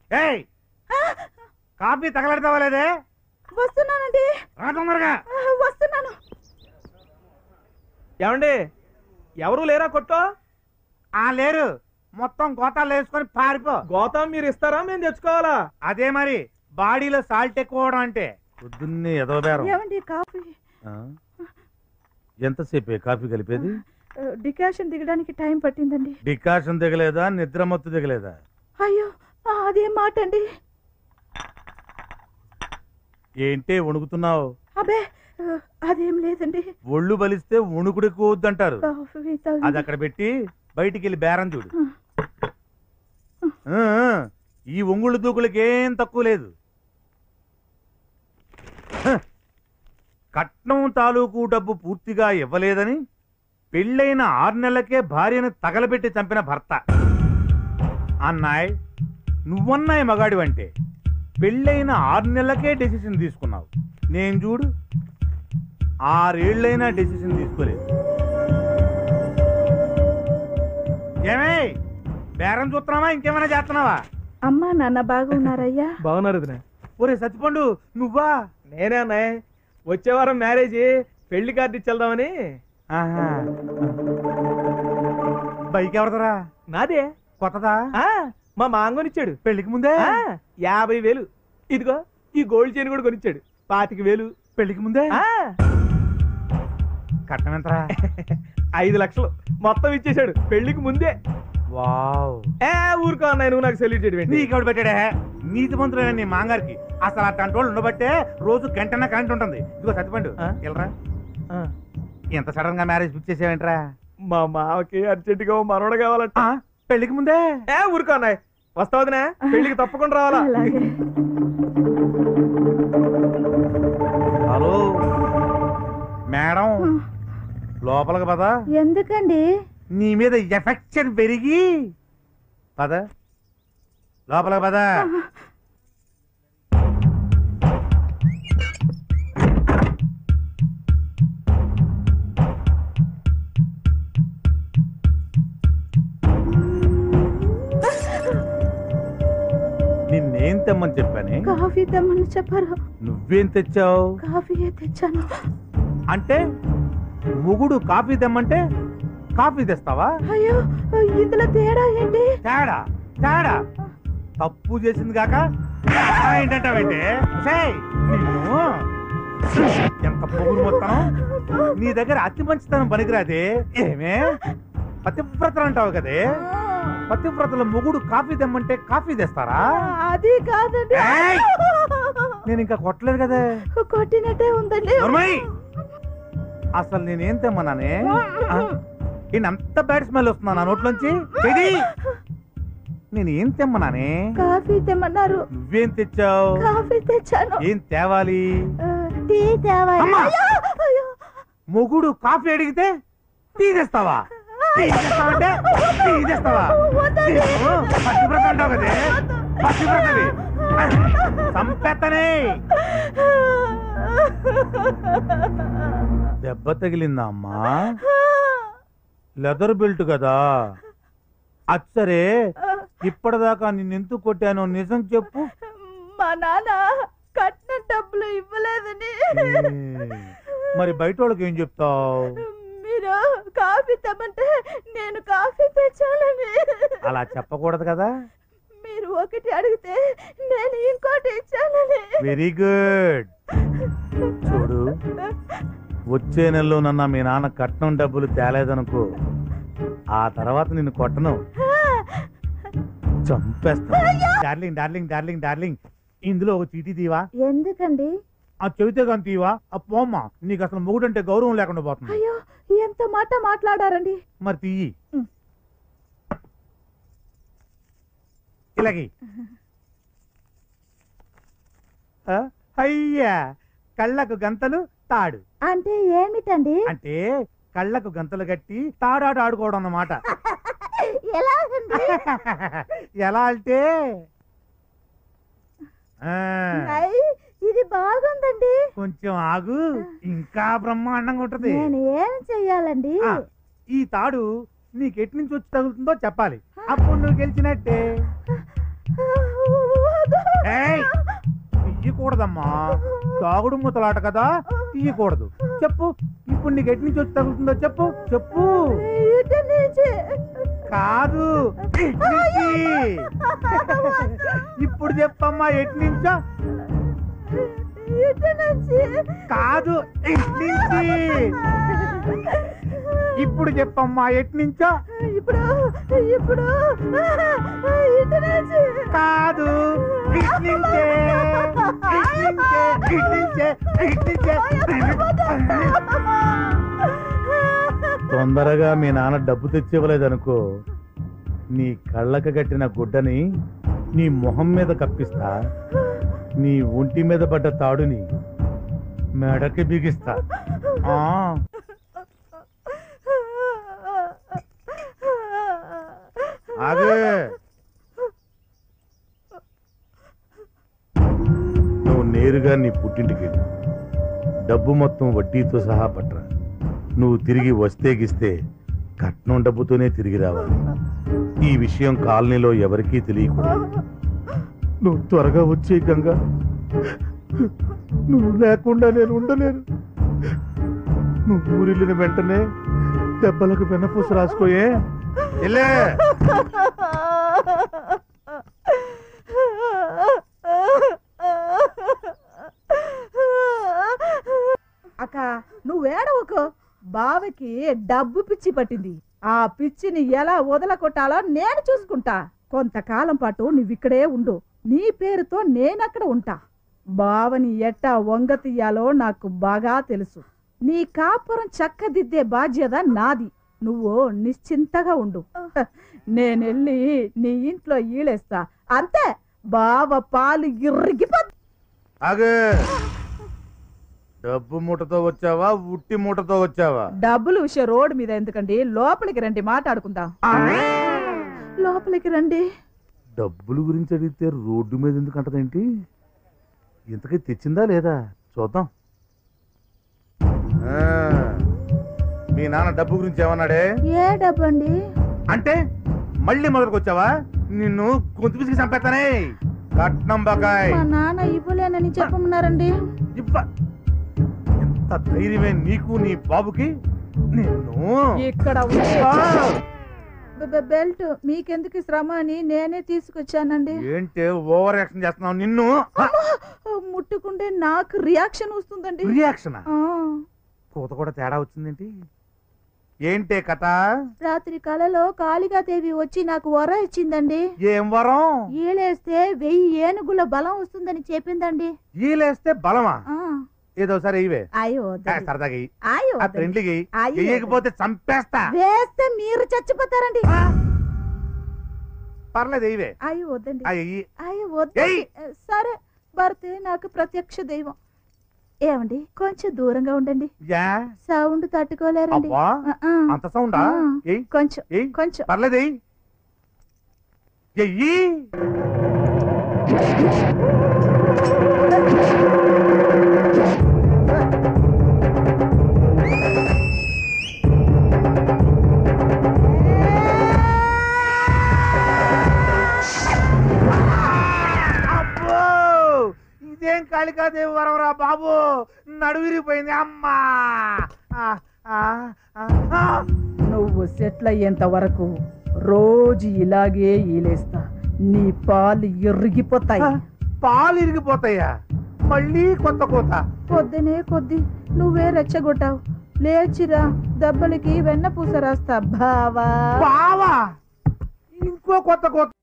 ఏయ్ కాఫీ తగలడతావా లేదే వస్తున్నానండి రా తొందరగా ఆ, వస్తున్నాను ఏమండి ఎవరు లేరా కొట్టో ఆ లేరు మొత్తం గోతాలు వేసుకొని పారిపో గోతం మీరు ఇస్తారా మేము తెచ్చుకోవాలా అదే మరి బాడీలో సాల్ట్ ఎక్కువ అవడం అంటే పొద్దున్నే ఎదో బేరం ఏమండి కాఫీ ఎంతసేపు కాఫీ కలిపేది ఆ, డికాషన్ దిగడానికి టైం పట్టిందండి డికాషన్ దిగలేదా నిద్ర మత్తు దిగలేదా అయ్యో ఆ, అదేం మాట అండి ఏంటే వణుకుతున్నావు అబే ఆ, అదేం లేదండి ఒళ్ళు బలిస్తే వణుకుడు ఎక్కువ వద్దంటారు కాఫీ తాగి- అది అక్కడ పెట్టి బయటికి వెళ్ళి బేరం చూడు ఆ, ఆ, ఈ ఒంగుళ్ళు దూకులకి ఏం తక్కువ లేదు హ, కట్నం తాలూకు డబ్బు పూర్తిగా ఇవ్వలేదని పెళ్ళైన ఆరు నెలలకే భార్యను తగలబెట్టి చంపిన భర్త అన్నాయ్ నువ్వన్నాయి మగాడివంటే పెళ్ళైన ఆరు నెలలకే డెసిషన్ తీసుకున్నావు నేను చూడు ఆరేళ్లైనా డెసిషన్ తీసుకోలేదు ఏమే బేరం చూస్తున్నావా ఇంకేమైనా చేస్తున్నావా అమ్మా నాన్న బాగున్నారయ్యా బాగున్నారు వదినా. ఒరే సత్తిపండు నువ్వా నేనే అన్నాయ్ వచ్చే వారం మ్యారేజ్ పెళ్లి కార్డు ఇచ్చేద్దామని ఆహా. బైక్ ఎవరిదరా నాదే కొత్తదా ఆ మా మాంగోనిచ్చాడు పెళ్లికి ముందే ఆ, యాభై వేలు ఇదిగో ఈ గోల్డ్ చైన్ కూడా కొనిచ్చాడు పాతిక వేలు పెళ్లికి ముందే ఆ కట్నం ఎంతరా ఐదు లక్షలు మొత్తం ఇచ్చేశాడు పెళ్లికి ముందే వావ్ ఏ ఊరుకో అన్నాయి నువ్వు నాకు సెల్యూట్ చేయడం ఏంటి? నీకెవడు పెట్టాడే నీతి మంత్రులైన నీ మాంగారికి అసలు అట్లాంటి వాళ్ళు ఉండబట్టే రోజు గంటన్న కరెంట్ ఉంటుంది ఇదిగో సత్తిపండు ఆ? వెళ్ళరా ఆ, ఎంత సడన్ గా మ్యారేజ్ ఫిక్స్ చేసావేంట్రా మా మావకి అర్జెంట్ గా ఓ మనవడు కావాలంట ఆ, పెళ్లికి ముందే ఏ ఊరుకో అన్నాయి వస్తావుదినా పెళ్లికి తప్పకుండా రావాలా అలాగే హలో మేడం లోపలికి పద ఎందుకండి నీ మీద ఎఫెక్షన్ పెరిగి పద లోపలికి పద నిన్నేం తెమ్మని చెప్పానే కాఫీ తెమ్మని చెప్పారు నువ్వేం తెచ్చావు కాఫీయే తెచ్చాను అంటే మొగుడు కాఫీ తెమ్మంటే కాఫీ తెస్తావా అయ్యో ఇందులో తేడా ఏంటి తేడా తేడా తప్పు చేసింది కాక ఏంటంటావంటే ఒసేయ్, నిన్ను ఎంత పొగురు మొత్తం నీ దగ్గర అతి మంచితనం పనికిరాదే ఏమే పతివ్రతలు అంటావు కదే పతివ్రతల మొగుడు కాఫీ తెమ్మంటే కాఫీ తెస్తారా అది కాదండి ఏయ్! నేను ఇంకా కొట్టలేదు కదే కొట్టినట్టే ఉందండి నోర్మయ్! అసలు నేనేం తెమ్మన్నానే ఆ? ఈయన అంత బ్యాడ్ స్మెల్ వస్తున్నా నా నోట్లోంచి చెడి నేను ఏం తెమ్మన్నానే కాఫీ తెమ్మన్నారు నువ్వేం తెచ్చావు కాఫీ తెచ్చాను ఏం తేవాలి ఆ, టీ తేవాలి అమ్మా! అయ్యో, అయ్యో. మొగుడు కాఫీ అడిగితే టీ తెస్తావా టీ తెస్తావంటే టీ తెస్తావా వద్దండి. తీసుకో. పతివ్రత అంటావు కదే పతివ్రతవి సంపెత్తనే దెబ్బ తగిలిందా అమ్మా లెదర్ బెల్ట్ కదా అచ్చరే ఇప్పటిదాకా నిన్నెందుకు కొట్టానో నిజం చెప్పు మా నాన్న కట్టిన డబ్బులు ఇవ్వలేదని ఏ, మరి బయట వాళ్ళకి ఏం చెప్తావు మీరు కాఫీ తెమ్మంటే నేను కాఫీ తెచ్చానని అలా చెప్పకూడదు కదా మీరు ఒకటి అడిగితే నేను ఇంకోటి ఇచ్చానని వెరీ గుడ్ చూడు వచ్చే నెలలో నన్న మీ నాన్న కట్నం డబ్బులు తేలేదనుకో ఆ తర్వాత నిన్ను కొట్టను చంపేస్తా డార్లింగ్ డార్లింగ్ డార్లింగ్ డార్లింగ్ ఇందులో ఒక చీటీ తీవా ఎందుకండి ఆ చెబితే కానీ తీవా ఆ పోమ్మా నీకు అసలు మొగుడంటే గౌరవం లేకుండా పోతుంది అయ్యో ఎంత మాట మాట్లాడారండి మరి తీయి ఉమ్. ఇలాగి ఆ, అయ్యా కళ్ళకు గంతలు తాడు అంటే ఏమిటండి అంటే కళ్ళకు గంతలు కట్టి తాడాట ఆడుకోవడం అన్నమాట ఎలాగండి ఎలా అంటే ఆ, ఐ, ఇది బాగుందండి కొంచెం ఆగు ఇంకా బ్రహ్మాండంగా ఉంటది నేను ఏం చెయ్యాలండి ఆ, ఈ తాడు నీకు ఎటు నుంచి వచ్చి తగులుతుందో చెప్పాలి అప్పుడు నువ్వు గెలిచినట్టే తీయకూడదమ్మా తాగుడు ముతలాట కదా తీయకూడదు చెప్పు ఇప్పుడు నీకు ఎటు నుంచి వచ్చి తగులుతుందో చెప్పు చెప్పు ఇటు నుంచి కాదు ఇటు నుంచి. ఇప్పుడు చెప్పమ్మా ఎటు నుంచో ఇటు నుంచి కాదు ఇటు నుంచి ఇప్పుడు చెప్పమ్మా ఎటు నుంచో ఇప్పుడు ఇప్పుడు ఇటు నుంచి కాదు ఇటు నుంచే ఇటు నుంచే ఇటు నుంచే ఇటు నుంచే తొందరగా మీ నాన్న డబ్బు తెచ్చివ్వలేదనుకో నీ కళ్ళకు కట్టిన గుడ్డని నీ మొహం మీద కప్పిస్తా నీ ఒంటి మీద పడ్డ తాడుని మెడకి బిగిస్తా ఆ ఆగే నువ్వు నేరుగా నీ పుట్టింటికి వెళ్ళు. డబ్బు మొత్తం వడ్డీతో సహా పట్రా నువ్వు తిరిగి వస్తే గిస్తే కట్నం డబ్బుతోనే తిరిగి రావాలి ఈ విషయం కాలనీలో ఎవరికీ తెలియకూడదు నువ్వు త్వరగా వచ్చే గంగా నువ్వు లేకుండా నేను ఉండలేను నువ్వు ఊరిల్లిన వెంటనే దెబ్బలకు వెన్నపూస రాసుకోయే వెళ్ళే అక్క నువ్వేడవకు బావకి డబ్బు పిచ్చి పట్టింది ఆ పిచ్చిని ఎలా వదలకొట్టాలో నేను చూసుకుంటా కొంతకాలం పాటు నువ్విక్కడే ఉండు నీ పేరుతో నేనక్కడ ఉంటా బావని ఎట్టా వంగ తీయాలో నాకు బాగా తెలుసు నీ కాపురం చక్కదిద్దే బాధ్యత నాది నువ్వు నిశ్చింతగా ఉండు హ, నేనెళ్ళి నీ ఇంట్లో ఈలేస్తా అంతే బావ పాలు ఇరిగిపో ఆగే డబ్బు మూటతో వచ్చావా ఉట్టి మూటతో వచ్చావా డబ్బులు విషయం రోడ్డు మీద ఎందుకండి లోపలికి రండి మాట్లాడుకుందాం లోపలికి రండి డబ్బుల గురించి అడిగితే రోడ్డు మీద ఎందుకు అంటదేంటి ఇంతకీ తెచ్చిందా లేదా చూద్దాం ఆ, మీ నాన్న డబ్బు గురించి ఏమన్నాడే ఏ డబ్బు అండి అంటే మళ్ళీ మొదలుకు వచ్చావా నిన్ను గొంతు పిసికి చంపేస్తానే కట్నం బకాయ్ మా నాన్న ఇవ్వలేనని చెప్పమన్నారండి ఇవ్వ ఎంత ధైర్యమే నీకు నీ బాబుకి నిన్ను ఇక్కడ ఆ! బెల్ట్ మీకెందుకు శ్రమ అని నేనే తీసుకొచ్చానండి ఏంటి ఓవర్ యాక్షన్ చేస్తున్నావు నిన్ను ముట్టుకుంటే నాకు రియాక్షన్ వస్తుందండి రియాక్షన్ ఆ, కూత కూడా తేడా వచ్చిందేంటి ఏంటే కథ రాత్రి కలలో కాళికాదేవి వచ్చి నాకు వర ఇచ్చిందండి ఏం వరం ఈలేస్తే వెయ్యి ఏనుగుల బలం వస్తుందని చెప్పిందండి ఈలేస్తే బలమా ఆ, ఏదో సరే ఇవే అయ్యో ఆ, వద్దండి. సరదాగా ఇయ్యి. అయ్యో ఆ వద్దండి. ఫ్రెండ్లీకి అయ్యో. వేయకపోతే చంపేస్తా వేస్తే మీరు చచ్చిపోతారండి ఆ. పర్లేదు ఇవే అయ్యో వద్దండి అయ్యి అయ్యో వద్దండి ఏయ్. సరే భర్తే నాకు ప్రత్యక్ష దైవం ఏమండి కొంచెం దూరంగా ఉండండి యా సౌండ్ తట్టుకోలేరండి అబ్బా ఆ, ఆ. అంత సౌండా ఆ. ఏయ్ కొంచెం ఏయ్ కొంచెం పర్లేదు ఎయ్. ఎయ్యి అబ్బో ఇదేం కాళికాదేవి వరవరా బాబు నడువిరిపోయింది అమ్మా ఆ, ఆ, ఆ, ఆ. నువ్వు సెటిల్ అయ్యేంత వరకు రోజు ఇలాగే ఈలేస్తా నీ పాలు ఎరిగిపోతాయి పాలు ఇరిగిపోతాయా మళ్ళీ కొత్త కోత పొద్దునే కొద్ది నువ్వే రెచ్చగొట్టావు లేచిరా దెబ్బలకి వెన్న పూస రాస్తా బావా బావా ఇంకో కొత్త కోత